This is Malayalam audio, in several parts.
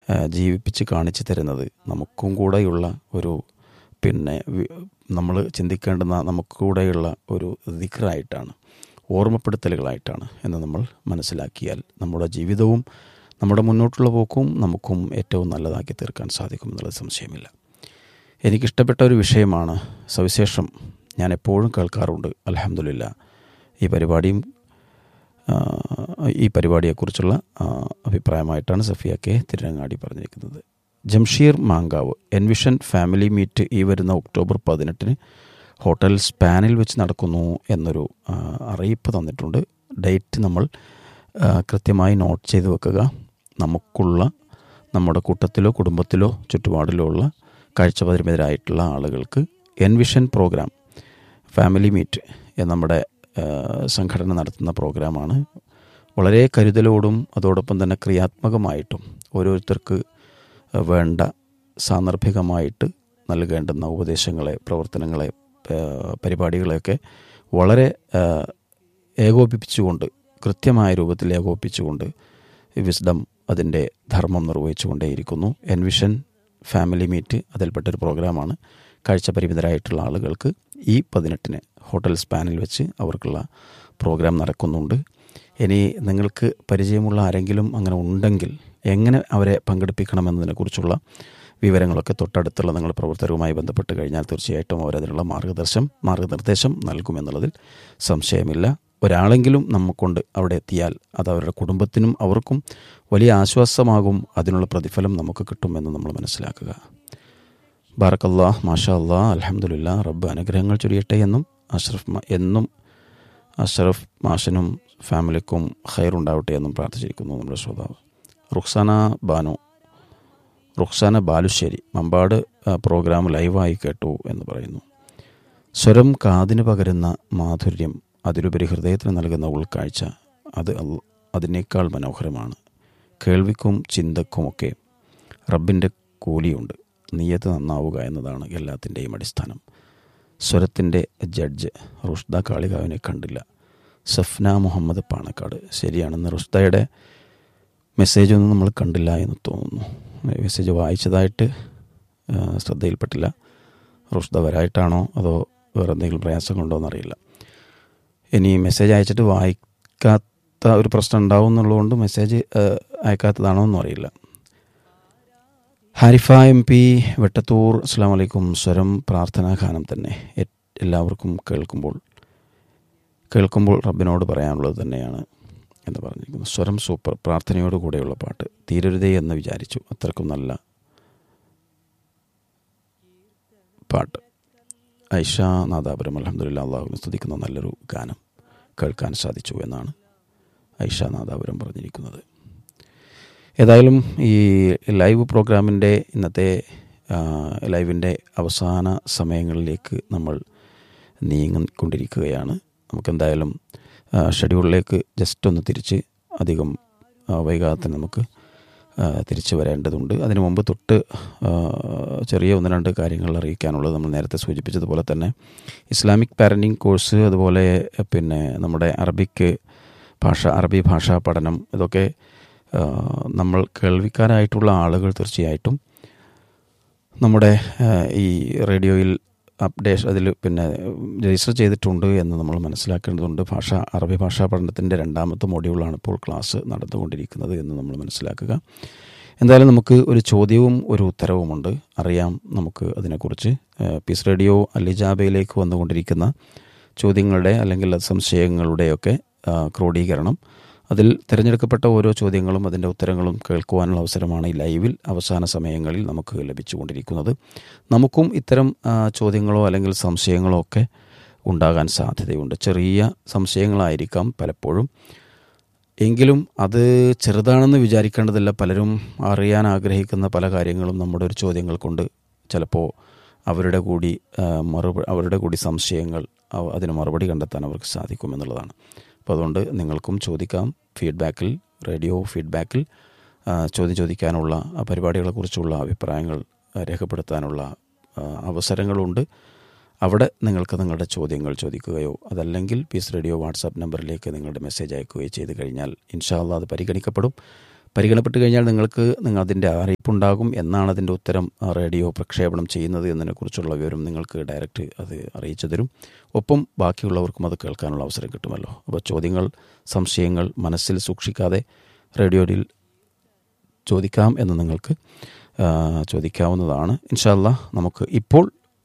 ആ, ജീവിപ്പിച്ച് കാണിച്ചു തരുന്നത് നമുക്കും കൂടെയുള്ള ഒരു പിന്നെ നമ്മൾ ചിന്തിക്കേണ്ടുന്ന നമുക്ക് കൂടെയുള്ള ഒരു ദിക്റായിട്ടാണ് ഓർമ്മപ്പെടുത്തലുകളായിട്ടാണ് എന്ന് നമ്മൾ മനസ്സിലാക്കിയാൽ നമ്മുടെ ജീവിതവും നമ്മുടെ മുന്നോട്ടുള്ള പോക്കും നമുക്കും ഏറ്റവും നല്ലതാക്കി തീർക്കാൻ സാധിക്കും എന്നുള്ള സംശയമില്ല എനിക്കിഷ്ടപ്പെട്ട ഒരു വിഷയമാണ് സവിശേഷം ഞാൻ എപ്പോഴും കേൾക്കാറുണ്ട് അലഹമില്ല ഈ പരിപാടിയും ആ, ഈ പരിപാടിയെക്കുറിച്ചുള്ള ആ, അഭിപ്രായമായിട്ടാണ് സഫിയ കെ തിരുരങ്ങാടി പറഞ്ഞിരിക്കുന്നത് Jamsheer Mankavu envision family meet ഈ വരുന്ന ഒക്ടോബർ പതിനെട്ടിന് ഹോട്ടൽ സ്പാനിൽ വെച്ച് നടക്കുന്നു എന്നൊരു ആ, അറിയിപ്പ് തന്നിട്ടുണ്ട് ഡേറ്റ് നമ്മൾ ആ, കൃത്യമായി നോട്ട് ചെയ്ത് വെക്കുക നമുക്കുള്ള നമ്മുടെ കൂട്ടത്തിലോ കുടുംബത്തിലോ ചുറ്റുപാടിലോ ഉള്ള കാഴ്ചപരിമിതരായിട്ടുള്ള ആളുകൾക്ക് എൻവിഷൻ പ്രോഗ്രാം ഫാമിലി മീറ്റ് എന്ന നമ്മുടെ ആ, സംഘടന നടത്തുന്ന പ്രോഗ്രാമാണ് വളരെ കരുതലോടും അതോടൊപ്പം തന്നെ ക്രിയാത്മകമായിട്ടും ഓരോരുത്തർക്ക് വേണ്ട സാന്ദർഭികമായിട്ട് നൽകേണ്ടുന്ന ഉപദേശങ്ങളെ പ്രവർത്തനങ്ങളെ ആ, പരിപാടികളെയൊക്കെ വളരെ ആ, ഏകോപിപ്പിച്ചുകൊണ്ട് കൃത്യമായ രൂപത്തിൽ ഏകോപിപ്പിച്ചുകൊണ്ട് വിസ്ഡം അതിൻ്റെ ധർമ്മം നിർവഹിച്ചുകൊണ്ടേയിരിക്കുന്നു എൻവിഷൻ ഫാമിലി മീറ്റ് അതിൽപ്പെട്ടൊരു പ്രോഗ്രാമാണ് കാഴ്ചപരിമിതരായിട്ടുള്ള ആളുകൾക്ക് ഈ പതിനെട്ടിന് ഹോട്ടൽ സ്പാനിൽ വെച്ച് അവർക്കുള്ള പ്രോഗ്രാം നടക്കുന്നുണ്ട് ഇനി നിങ്ങൾക്ക് പരിചയമുള്ള ആരെങ്കിലും അങ്ങനെ ഉണ്ടെങ്കിൽ എങ്ങനെ അവരെ പങ്കെടുപ്പിക്കണമെന്നതിനെക്കുറിച്ചുള്ള വിവരങ്ങളൊക്കെ തൊട്ടടുത്തുള്ള നിങ്ങളുടെ പ്രവർത്തകരുമായി ബന്ധപ്പെട്ട് കഴിഞ്ഞാൽ തീർച്ചയായിട്ടും അവരതിനുള്ള മാർഗദർശം മാർഗനിർദ്ദേശം നൽകുമെന്നുള്ളതിൽ സംശയമില്ല ഒരാളെങ്കിലും നമ്മക്കൊണ്ട് അവിടെ എത്തിയാൽ അത് അവരുടെ കുടുംബത്തിനും അവർക്കും വലിയ ആശ്വാസമാകും അതിനുള്ള പ്രതിഫലം നമുക്ക് കിട്ടുമെന്ന് നമ്മൾ മനസ്സിലാക്കുക ബാറക്കല്ലാ മാഷാ അല്ലാ അലഹമുല്ല റബ്ബ് അനുഗ്രഹങ്ങൾ ചൊരിയട്ടെ എന്നും അഷ്റഫ് മ- എന്നും അഷ്റഫ് മാഷനും ഫാമിലിക്കും ഹൈറുണ്ടാവട്ടെ എന്നും പ്രാർത്ഥിച്ചിരിക്കുന്നു നമ്മുടെ ശ്രോതാവ് റുക്സാന ബാനു റുക്സാന ബാലുശ്ശേരി മമ്പാട് ആ, പ്രോഗ്രാം ലൈവായി കേട്ടു എന്ന് പറയുന്നു സ്വരം കാതിന് പകരുന്ന മാധുര്യം അതിലുപരി ഹൃദയത്തിന് നൽകുന്ന ഉൾക്കാഴ്ച അത് അൽ- അതിനേക്കാൾ മനോഹരമാണ് കേൾവിക്കും ചിന്തക്കുമൊക്കെ റബ്ബിൻ്റെ കൂലിയുണ്ട് നീയത്ത് നന്നാവുക എന്നതാണ് എല്ലാത്തിൻ്റെയും അടിസ്ഥാനം സ്വരത്തിൻ്റെ ജഡ്ജ് റുഷ്ദ കാളികാവിനെ കണ്ടില്ല സഫ്ന മുഹമ്മദ് പാണക്കാട് ശരിയാണെന്ന് റുഷ്ദയുടെ മെസ്സേജ് ഒന്നും നമ്മൾ കണ്ടില്ല എന്ന് തോന്നുന്നു മെസ്സേജ് വായിച്ചതായിട്ട് ആ, ശ്രദ്ധയിൽപ്പെട്ടില്ല റുഷ്ദ വരായിട്ടാണോ അതോ വേറെ എന്തെങ്കിലും പ്രയാസം കൊണ്ടോ എന്നറിയില്ല ഇനി മെസ്സേജ് അയച്ചിട്ട് വായിക്കാത്ത ഒരു പ്രശ്നം ഉണ്ടാവും എന്നുള്ളതുകൊണ്ട് മെസ്സേജ് ആ, അയക്കാത്തതാണോ എന്നും അറിയില്ല ഹാരിഫ എം പി വെട്ടത്തൂർ അസ്സാം വലൈക്കും സ്വരം പ്രാർത്ഥനാ ഗാനം തന്നെ എ- എല്ലാവർക്കും കേൾക്കുമ്പോൾ കേൾക്കുമ്പോൾ റബ്ബിനോട് പറയാനുള്ളത് തന്നെയാണ് എന്ന് പറഞ്ഞിരിക്കുന്നു സ്വരം സൂപ്പർ പ്രാർത്ഥനയോട് കൂടെയുള്ള പാട്ട് തീരരുതേ എന്ന് വിചാരിച്ചു അത്രക്കും നല്ല പാട്ട് ഐഷ നാദാപുരം അലഹമുല്ല അള്ളാഹുവിനെ സ്തുതിക്കുന്ന നല്ലൊരു ഗാനം കേൾക്കാൻ സാധിച്ചു എന്നാണ് ഐഷ നാദാപുരം പറഞ്ഞിരിക്കുന്നത് ഏതായാലും ഈ ലൈവ് പ്രോഗ്രാമിൻ്റെ ഇന്നത്തെ ആ, ലൈവിൻ്റെ അവസാന സമയങ്ങളിലേക്ക് നമ്മൾ നീങ്ങിക്കൊണ്ടിരിക്കുകയാണ് നമുക്കെന്തായാലും ആ, ഷെഡ്യൂളിലേക്ക് ജസ്റ്റ് ഒന്ന് തിരിച്ച് അധികം ആ, വൈകാതെ തന്നെ നമുക്ക് ആ, തിരിച്ചു വരേണ്ടതുണ്ട് അതിനു മുമ്പ് തൊട്ട് ആ, ചെറിയ ഒന്ന് രണ്ട് കാര്യങ്ങൾ അറിയിക്കാനുള്ളത് നമ്മൾ നേരത്തെ സൂചിപ്പിച്ചതുപോലെ തന്നെ ഇസ്ലാമിക് പാരൻറ്റിങ് കോഴ്സ് അതുപോലെ പിന്നെ നമ്മുടെ അറബിക്ക് ഭാഷ അറബി ഭാഷാ പഠനം ഇതൊക്കെ ആ, നമ്മൾ കേൾവിക്കാരായിട്ടുള്ള ആളുകൾ തീർച്ചയായിട്ടും നമ്മുടെ ആ, ഈ റേഡിയോയിൽ അപ്ഡേഷൻ അതിൽ പിന്നെ രജിസ്റ്റർ ചെയ്തിട്ടുണ്ട് എന്ന് നമ്മൾ മനസ്സിലാക്കേണ്ടതുണ്ട് ഭാഷ അറബി ഭാഷാ പഠനത്തിൻ്റെ രണ്ടാമത്തെ മൊഡ്യൂളാണ് ഇപ്പോൾ ക്ലാസ് നടന്നുകൊണ്ടിരിക്കുന്നത് എന്ന് നമ്മൾ മനസ്സിലാക്കുക എന്തായാലും നമുക്ക് ഒരു ചോദ്യവും ഒരു ഉത്തരവുമുണ്ട് അറിയാം നമുക്ക് അതിനെക്കുറിച്ച് ആ, പീസ് റേഡിയോ അലിജാബയിലേക്ക് വന്നുകൊണ്ടിരിക്കുന്ന ചോദ്യങ്ങളുടെ അല്ലെങ്കിൽ സംശയങ്ങളുടെയൊക്കെ ആ, ക്രോഡീകരണം അതിൽ തിരഞ്ഞെടുക്കപ്പെട്ട ഓരോ ചോദ്യങ്ങളും അതിൻ്റെ ഉത്തരങ്ങളും കേൾക്കുവാനുള്ള അവസരമാണ് ഈ ലൈവിൽ അവസാന സമയങ്ങളിൽ നമുക്ക് ലഭിച്ചുകൊണ്ടിരിക്കുന്നത് നമുക്കും ഇത്തരം ആ, ചോദ്യങ്ങളോ അല്ലെങ്കിൽ സംശയങ്ങളോ ഒക്കെ ഉണ്ടാകാൻ സാധ്യതയുണ്ട് ചെറിയ സംശയങ്ങളായിരിക്കാം പലപ്പോഴും എങ്കിലും അത് ചെറുതാണെന്ന് വിചാരിക്കേണ്ടതില്ല പലരും അറിയാൻ ആഗ്രഹിക്കുന്ന പല കാര്യങ്ങളും നമ്മുടെ ഒരു ചോദ്യങ്ങൾ കൊണ്ട് ചിലപ്പോൾ അവരുടെ കൂടി ആ, മറുപടി അവരുടെ കൂടി സംശയങ്ങൾ അവ- അതിന് മറുപടി കണ്ടെത്താൻ അവർക്ക് സാധിക്കുമെന്നുള്ളതാണ് അപ്പോൾ അതുകൊണ്ട് നിങ്ങൾക്കും ചോദിക്കാം ഫീഡ്ബാക്കിൽ റേഡിയോ ഫീഡ്ബാക്കിൽ ആ, ചോദ്യം ചോദിക്കാനുള്ള ആ, പരിപാടികളെക്കുറിച്ചുള്ള അഭിപ്രായങ്ങൾ ആ, രേഖപ്പെടുത്താനുള്ള ആ, അവസരങ്ങളുണ്ട് അവിടെ നിങ്ങൾക്ക് നിങ്ങളുടെ ചോദ്യങ്ങൾ ചോദിക്കുകയോ അതല്ലെങ്കിൽ പീസ് റേഡിയോ വാട്സാപ്പ് നമ്പറിലേക്ക് നിങ്ങളുടെ മെസ്സേജ് അയക്കുകയോ ചെയ്ത് കഴിഞ്ഞാൽ ഇൻഷാല്ല അത് പരിഗണിക്കപ്പെടും പരിഗണപ്പെട്ട് കഴിഞ്ഞാൽ നിങ്ങൾക്ക് നിങ്ങൾ അതിൻ്റെ അറിയിപ്പുണ്ടാകും എന്നാണ് അതിൻ്റെ ഉത്തരം ആ, റേഡിയോ പ്രക്ഷേപണം ചെയ്യുന്നത് എന്നതിനെക്കുറിച്ചുള്ള വിവരം നിങ്ങൾക്ക് ഡയറക്റ്റ് അത് അറിയിച്ചു തരും ഒപ്പം ബാക്കിയുള്ളവർക്കും അത് കേൾക്കാനുള്ള അവസരം കിട്ടുമല്ലോ അപ്പോൾ ചോദ്യങ്ങൾ സംശയങ്ങൾ മനസ്സിൽ സൂക്ഷിക്കാതെ റേഡിയോയിൽ ചോദിക്കാം എന്ന് നിങ്ങൾക്ക് ആ, ചോദിക്കാവുന്നതാണ് ഇൻഷാല്ല നമുക്ക് ഇപ്പോൾ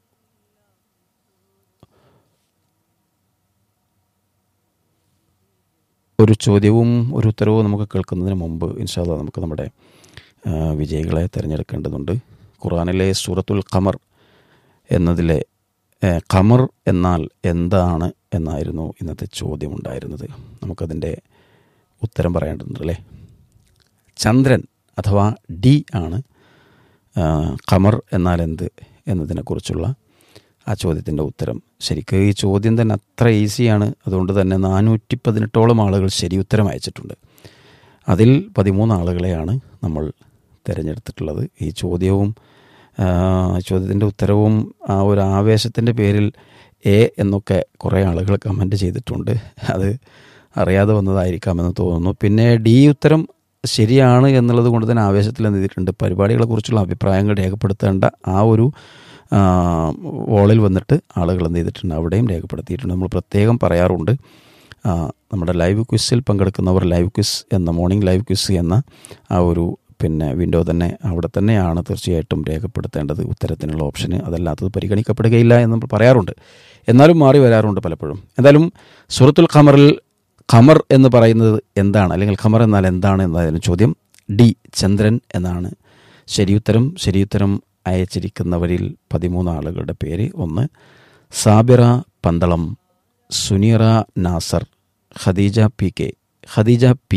ഒരു ചോദ്യവും ഒരു ഉത്തരവും നമുക്ക് കേൾക്കുന്നതിന് മുമ്പ് ഇൻഷാല്ല നമുക്ക് നമ്മുടെ ആ, വിജയികളെ തിരഞ്ഞെടുക്കേണ്ടതുണ്ട് ഖുറാനിലെ സൂറത്തുൽ ഖമർ എന്നതിലെ ഏ, ഖമർ എന്നാൽ എന്താണ് എന്നായിരുന്നു ഇന്നത്തെ ചോദ്യം ഉണ്ടായിരുന്നത് നമുക്കതിൻ്റെ ഉത്തരം പറയേണ്ടതുണ്ട് അല്ലേ ചന്ദ്രൻ അഥവാ ഡി ആണ് ആ, ഖമർ എന്നാൽ എന്ത് എന്നതിനെക്കുറിച്ചുള്ള ആ ചോദ്യത്തിൻ്റെ ഉത്തരം ശരിക്കും ഈ ചോദ്യം തന്നെ അത്ര ഈസിയാണ് അതുകൊണ്ട് തന്നെ നാനൂറ്റി പതിനെട്ടോളം ആളുകൾ ശരി ഉത്തരം അയച്ചിട്ടുണ്ട് അതിൽ പതിമൂന്ന് ആളുകളെയാണ് നമ്മൾ തിരഞ്ഞെടുത്തിട്ടുള്ളത് ഈ ചോദ്യവും ആ, ചോദ്യത്തിൻ്റെ ഉത്തരവും ആ ഒരു ആവേശത്തിൻ്റെ പേരിൽ എ എന്നൊക്കെ കുറേ ആളുകൾ കമൻറ്റ് ചെയ്തിട്ടുണ്ട് അത് അറിയാതെ വന്നതായിരിക്കാമെന്ന് തോന്നുന്നു പിന്നെ ഡി ഉത്തരം ശരിയാണ് എന്നുള്ളത് കൊണ്ട് തന്നെ ആവേശത്തിൽ എന്ത് ചെയ്തിട്ടുണ്ട് പരിപാടികളെക്കുറിച്ചുള്ള അഭിപ്രായങ്ങൾ രേഖപ്പെടുത്തേണ്ട ആ ഒരു ആ, വോളിൽ വന്നിട്ട് ആളുകൾ എന്ത് ചെയ്തിട്ടുണ്ട് അവിടെയും രേഖപ്പെടുത്തിയിട്ടുണ്ട് നമ്മൾ പ്രത്യേകം പറയാറുണ്ട് ആ, നമ്മുടെ ലൈവ് ക്വിസിൽ പങ്കെടുക്കുന്നവർ ലൈവ് ക്വിസ് എന്ന മോർണിംഗ് ലൈവ് ക്വിസ് എന്ന ആ ഒരു പിന്നെ വിൻഡോ തന്നെ അവിടെ തന്നെയാണ് തീർച്ചയായിട്ടും രേഖപ്പെടുത്തേണ്ടത് ഉത്തരത്തിനുള്ള ഓപ്ഷന് അതല്ലാത്തത് പരിഗണിക്കപ്പെടുകയില്ല എന്ന് നമ്മൾ പറയാറുണ്ട് എന്നാലും മാറി വരാറുണ്ട് പലപ്പോഴും എന്തായാലും സൂറത്തുൽ ഖമറിൽ ഖമർ എന്ന് പറയുന്നത് എന്താണ് അല്ലെങ്കിൽ ഖമർ എന്നാൽ എന്താണ് എന്നതായിരുന്നു ചോദ്യം ഡി ചന്ദ്രൻ എന്നാണ് ശരിയുത്തരം ശരിയുത്തരം അയച്ചിരിക്കുന്നവരിൽ പതിമൂന്ന് ആളുകളുടെ പേര് ഒന്ന് Sabira Pandalam Suneera Nasar Khadeeja P K Khadeeja P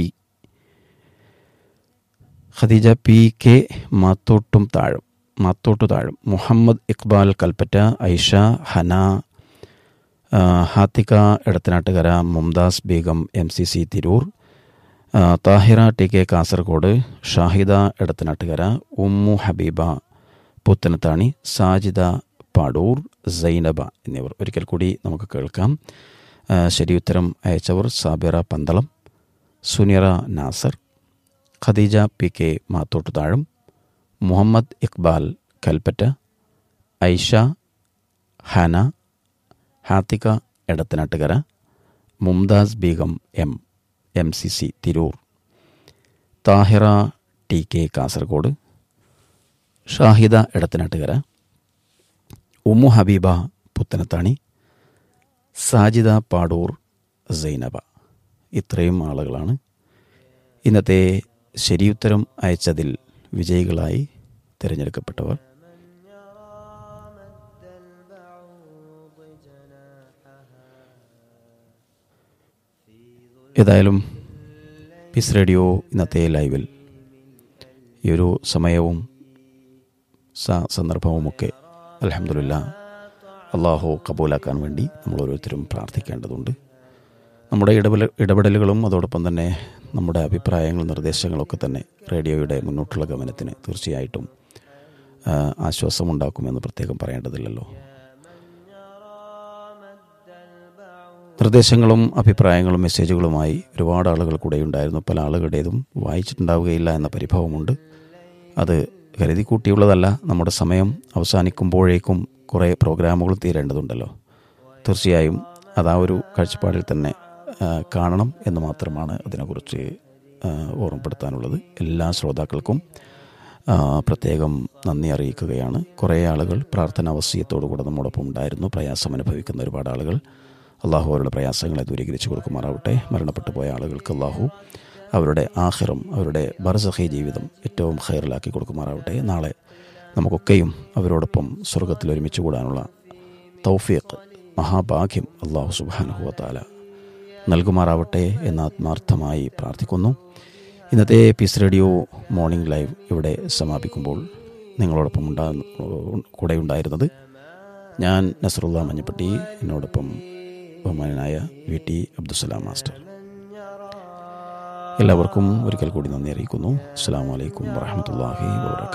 Khadeeja P K മാത്തോട്ടും താഴും മാത്തോട്ടു താഴും മുഹമ്മദ് ഇക്ബാൽ കൽപ്പറ്റ ഐഷ ഹന ആ, Hathika Edathanattukara Mumtaz Begum M C C Tirur ആ, താഹിറ ടി കെ കാസർഗോഡ് ഷാഹിദ എടത്തനാട്ടുകര ഉമ്മു ഹബീബ പുത്തനത്താണി സാജിദ പാടൂർ സൈനബ എന്നിവർ ഒരിക്കൽ കൂടി നമുക്ക് കേൾക്കാം ആ, ശരി ഉത്തരം അയച്ചവർ സാബിറ പന്തളം സുനിറ നാസർ ഖദീജ പി കെ മാത്തോട്ട് താഴും Muhammad Iqbal Kalpetta Aisha Hana Hathika Edathanattukara Mumtaz Begum M M C C Tirur Tahira T K Kasaragod Shahida Edathanattukara Ummu Habeeba Puthanathani Sajida Padur Zainaba ഇത്രയും ആളുകളാണ് ഇന്നത്തെ ശരിയുത്തരം അയച്ചതിൽ വിജയികളായി തിരഞ്ഞെടുക്കപ്പെട്ടവർ ഏതായാലും പീസ് റേഡിയോ ഇന്നത്തെ ലൈവിൽ ഈ ഒരു സമയവും സ- സന്ദർഭവുമൊക്കെ അലഹമില്ല അള്ളാഹു കബൂലാക്കാൻ വേണ്ടി നമ്മൾ ഓരോരുത്തരും പ്രാർത്ഥിക്കേണ്ടതുണ്ട് നമ്മുടെ ഇടപെട ഇടപെടലുകളും അതോടൊപ്പം തന്നെ നമ്മുടെ അഭിപ്രായങ്ങളും നിർദ്ദേശങ്ങളൊക്കെ തന്നെ റേഡിയോയുടെ മുന്നോട്ടുള്ള ഗമനത്തിന് തീർച്ചയായിട്ടും ആ, ആശ്വാസമുണ്ടാക്കുമെന്ന് പ്രത്യേകം പറയേണ്ടതില്ലല്ലോ നിർദ്ദേശങ്ങളും അഭിപ്രായങ്ങളും മെസ്സേജുകളുമായി ഒരുപാട് ആളുകൾ കൂടെ ഉണ്ടായിരുന്നു പല ആളുകളുടേതും വായിച്ചിട്ടുണ്ടാവുകയില്ല എന്ന പരിഭവമുണ്ട് അത് കരുതി കൂട്ടിയുള്ളതല്ല നമ്മുടെ സമയം അവസാനിക്കുമ്പോഴേക്കും കുറേ പ്രോഗ്രാമുകൾ തീരേണ്ടതുണ്ടല്ലോ തീർച്ചയായും അത് ആ ഒരു കാഴ്ചപ്പാടിൽ തന്നെ ആ, കാണണം എന്ന് മാത്രമാണ് അതിനെക്കുറിച്ച് ആ, ഓർമ്മപ്പെടുത്താനുള്ളത് എല്ലാ ശ്രോതാക്കൾക്കും ആ, പ്രത്യേകം നന്ദി അറിയിക്കുകയാണ് കുറേ ആളുകൾ പ്രാർത്ഥനാ വസ്യത്തോടുകൂടെ നമ്മോടൊപ്പം ഉണ്ടായിരുന്നു പ്രയാസം അനുഭവിക്കുന്ന ഒരുപാട് ആളുകൾ അള്ളാഹു അവരുടെ പ്രയാസങ്ങളെ ദൂരീകരിച്ചു കൊടുക്കുമാറാവട്ടെ മരണപ്പെട്ടു പോയ ആളുകൾക്ക് അള്ളാഹു അവരുടെ ആഹിറം അവരുടെ ബർസഹി ജീവിതം ഏറ്റവും ഹൈറിലാക്കി കൊടുക്കുമാറാവട്ടെ നാളെ നമുക്കൊക്കെയും അവരോടൊപ്പം സ്വർഗത്തിൽ ഒരുമിച്ച് കൂടാനുള്ള തൗഫീഖ് മഹാഭാഗ്യം അള്ളാഹു സുബാനുഹുവത്താല നൽകുമാറാവട്ടെ എന്ന് ആത്മാർത്ഥമായി പ്രാർത്ഥിക്കുന്നു ഇന്നത്തെ പീസ് റേഡിയോ മോർണിംഗ് ലൈവ് ഇവിടെ സമാപിക്കുമ്പോൾ നിങ്ങളോടൊപ്പം ഉണ്ടാ കൂടെ ഉണ്ടായിരുന്നത് ഞാൻ നസറുല്ല മഞ്ഞപ്പട്ടി എന്നോടൊപ്പം ബഹുമാനായ വി ടി അബ്ദുസലാം മാസ്റ്റർ എല്ലാവർക്കും ഒരിക്കൽ കൂടി നന്ദി അറിയിക്കുന്നു അസ്സാം വലൈക്കും വാഹമത്തല്ലാഹി വാബർക്കാത്തു